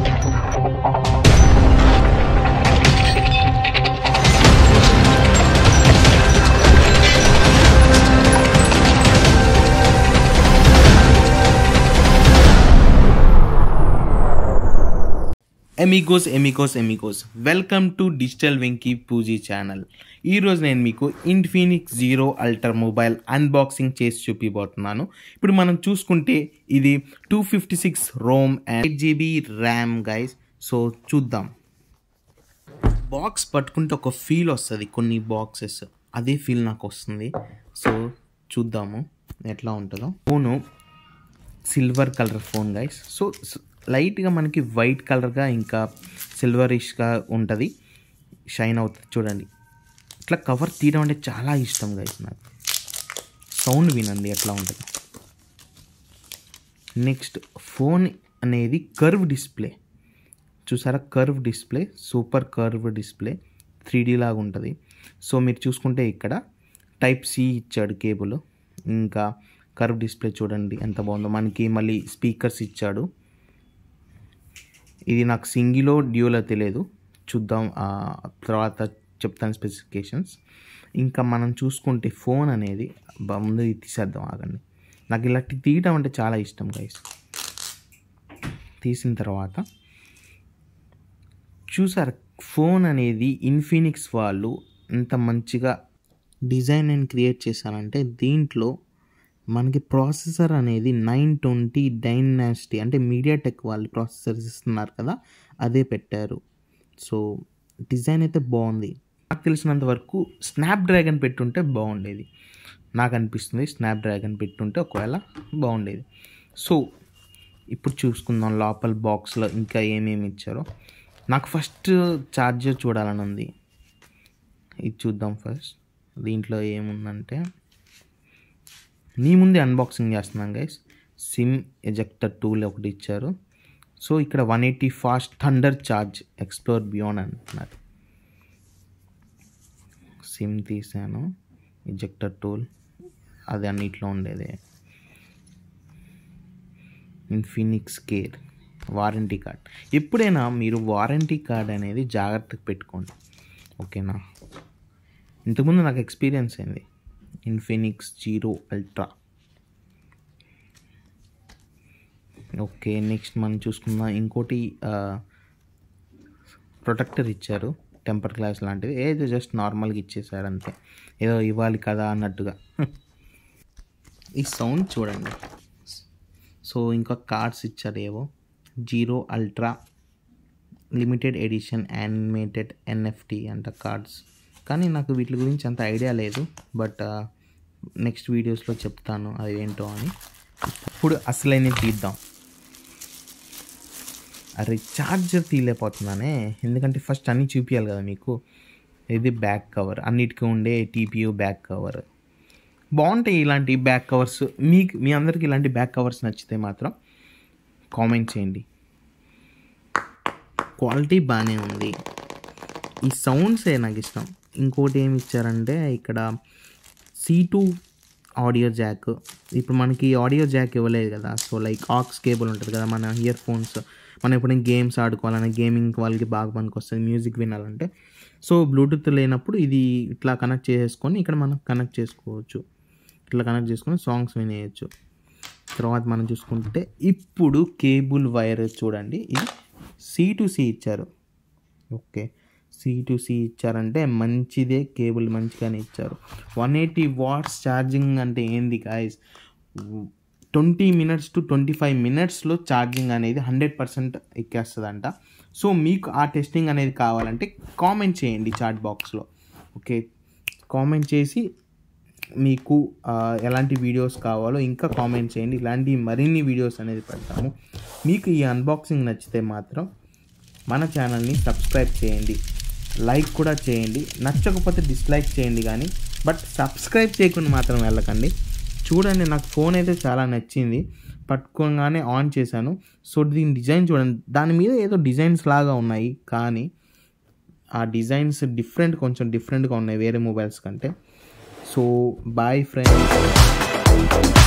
amigos amigos amigos welcome to digital Venky Pooji channel ఈరోజు నేను మీకు Infinix zero ultra mobile unboxing చేసి చూపిపోతున్నాను ఇప్పుడు మనం చూసుకుంటే ఇది two fifty six ROM and eight GB RAM guys so చూద్దాం బాక్స్ పట్టుకుంటే ఒక ఫీల్ వస్తుంది కొన్ని బాక్సెస్ అదే ఫీల్ నాకు వస్తుంది సో చూద్దాము ఎట్లా ఉంటుందో phone silver colour phone guys so లైట్గా మనకి వైట్ కలర్గా ఇంకా సిల్వరిష్గా ఉంటుంది షైన్ అవుతుంది చూడండి ఇట్లా కవర్ తీయడం అంటే చాలా ఇష్టం గైస్ నాకు సౌండ్ వినండి ఎట్లా ఉంటుంది నెక్స్ట్ ఫోన్ అనేది కర్వ్ డిస్ప్లే చూసారా curve display super curve display three లాగా ఉంటుంది సో మీరు చూసుకుంటే ఇక్కడ టైప్ సి ఇచ్చాడు కేబుల్ ఇంకా కర్వ్ డిస్ప్లే చూడండి ఎంత బాగుందో మనకి మళ్ళీ స్పీకర్స్ ఇచ్చాడు ఇది నాకు సింగిలో డ్యూలో తెలియదు చూద్దాం ఆ తర్వాత చెప్తాను స్పెసిఫికేషన్స్ ఇంకా మనం చూసుకుంటే ఫోన్ అనేది బా- ముందు ఇది తీసేద్దాం ఆగండి నాకు ఇలాంటి తీయటం అంటే చాలా ఇష్టం గైస్ తీసిన తర్వాత చూసారు ఫోన్ అనేది ఇన్ఫినిక్స్ వాళ్ళు ఎంత మంచిగా డిజైన్ అండ్ క్రియేట్ చేశారంటే దీంట్లో మనకి ప్రాసెసర్ అనేది నైన్ ట్వంటీ డైనాసిటీ అంటే మీడియాటెక్ వాళ్ళు ప్రాసెసర్స్ ఇస్తున్నారు కదా అదే పెట్టారు సో డిజైన్ అయితే బాగుంది నాకు తెలిసినంత వరకు స్నాప్ డ్రాగన్ పెట్టుంటే బాగుండేది నాకు అనిపిస్తుంది స్నాప్ డ్రాగన్ పెట్టుంటే ఒకవేళ బాగుండేది సో ఇప్పుడు చూసుకుందాం లోపల బాక్స్లో ఇంకా ఏమేమి ఇచ్చారో నాకు ఫస్ట్ ఛార్జర్ చూడాలని ఉంది ఇది చూద్దాం ఫస్ట్ దీంట్లో ఏముందంటే నీ ముందే అన్బాక్సింగ్ చేస్తున్నాం గైస్ సిమ్ ఎజెక్టర్ టూల్ ఒకటి ఇచ్చారు సో ఇక్కడ one eighty fast thunder charge explore beyond అంటున్నారు సిమ్ తీసాను ఎజెక్టర్ టూల్ అది అన్నిట్లో ఉండేది ఇన్ఫినిక్స్ కేర్ వారంటీ కార్డ్ ఎప్పుడైనా మీరు వారంటీ కార్డ్ అనేది జాగ్రత్తగా పెట్టుకోండి ఓకేనా ఇంతకుముందు నాకు ఎక్స్పీరియన్స్ అయింది Infinix zero ultra okay next మనం చూసుకుందాం ఇంకోటి ప్రొటెక్టర్ ఇచ్చారు టెంపర్ గ్లాస్ లాంటిది ఏదో జస్ట్ నార్మల్గా ఇచ్చేసారు అంతే ఏదో ఇవ్వాలి కదా అన్నట్టుగా ఈ సౌండ్ చూడండి సో ఇంకా కార్డ్స్ ఇచ్చారు ఏవో zero ultra limited edition animated NFT అంట కార్డ్స్ కానీ నాకు వీటి గురించి అంత ఐడియా లేదు బట్ నెక్స్ట్ వీడియోస్లో చెప్తాను అది ఏంటో అని ఇప్పుడు అసలైన తీద్దాం అరే ఛార్జర్ తీయలేకపోతున్నానే ఎందుకంటే ఫస్ట్ అన్నీ చూపించాలి కదా మీకు ఇది బ్యాక్ కవర్ అన్నిటికీ ఉండే టీపీయూ బ్యాక్ కవర్ బాగుంటాయి ఇలాంటి బ్యాక్ కవర్స్ మీకు మీ అందరికి ఇలాంటి బ్యాక్ కవర్స్ నచ్చితే మాత్రం కామెంట్ చేయండి క్వాలిటీ బాగానే ఉంది ఈ సౌండ్సే నాకు ఇష్టం ఇంకోటి ఏమి ఇచ్చారంటే ఇక్కడ సీ టూ ఆడియో జాక్ ఇప్పుడు మనకి ఆడియో జాక్ ఇవ్వలేదు కదా సో లైక్ ఆక్స్ కేబుల్ ఉంటుంది కదా మన ఇయర్ ఫోన్స్ మనం ఎప్పుడైనా గేమ్స్ ఆడుకోవాలన్నా గేమింగ్ వాళ్ళకి బాగా పనికి వస్తుంది మ్యూజిక్ వినాలంటే సో బ్లూటూత్ లేనప్పుడు ఇది ఇట్లా కనెక్ట్ చేసుకొని ఇక్కడ మనం కనెక్ట్ చేసుకోవచ్చు ఇట్లా కనెక్ట్ చేసుకొని సాంగ్స్ వినేయచ్చు తర్వాత మనం చూసుకుంటే ఇప్పుడు కేబుల్ వైర్ చూడండి ఇది సి టు సి ఇచ్చారు ఓకే సి టు సి ఇచ్చారంటే మంచిదే కేబుల్ మంచిగానే ఇచ్చారు వన్ ఎయిటీ వాట్స్ ఛార్జింగ్ అంటే ఏంది guys twenty minutes to twenty five మినిట్స్లో ఛార్జింగ్ అనేది హండ్రెడ్ పర్సెంట్ ఎక్కేస్తుందంట సో మీకు ఆ టెస్టింగ్ అనేది కావాలంటే కామెంట్ చేయండి చాట్ బాక్స్లో ఓకే కామెంట్ చేసి మీకు ఆ, ఎలాంటి వీడియోస్ కావాలో ఇంకా కామెంట్ చేయండి ఇలాంటి మరిన్ని వీడియోస్ అనేది పెడతాము మీకు ఈ అన్బాక్సింగ్ నచ్చితే మాత్రం మన ఛానల్ని సబ్స్క్రైబ్ చేయండి లైక్ కూడా చేయండి నచ్చకపోతే డిస్లైక్ చేయండి కానీ బట్ సబ్స్క్రైబ్ చేయకుండా మాత్రం వెళ్ళకండి చూడండి నాకు ఫోన్ అయితే చాలా నచ్చింది పట్టుకోగానే ఆన్ చేశాను సో దీని డిజైన్ చూడండి దాని మీద ఏదో డిజైన్స్ లాగా ఉన్నాయి కానీ ఆ డిజైన్స్ డిఫరెంట్ కొంచెం డిఫరెంట్గా ఉన్నాయి వేరే మొబైల్స్ కంటే సో బాయ్ ఫ్రెండ్స్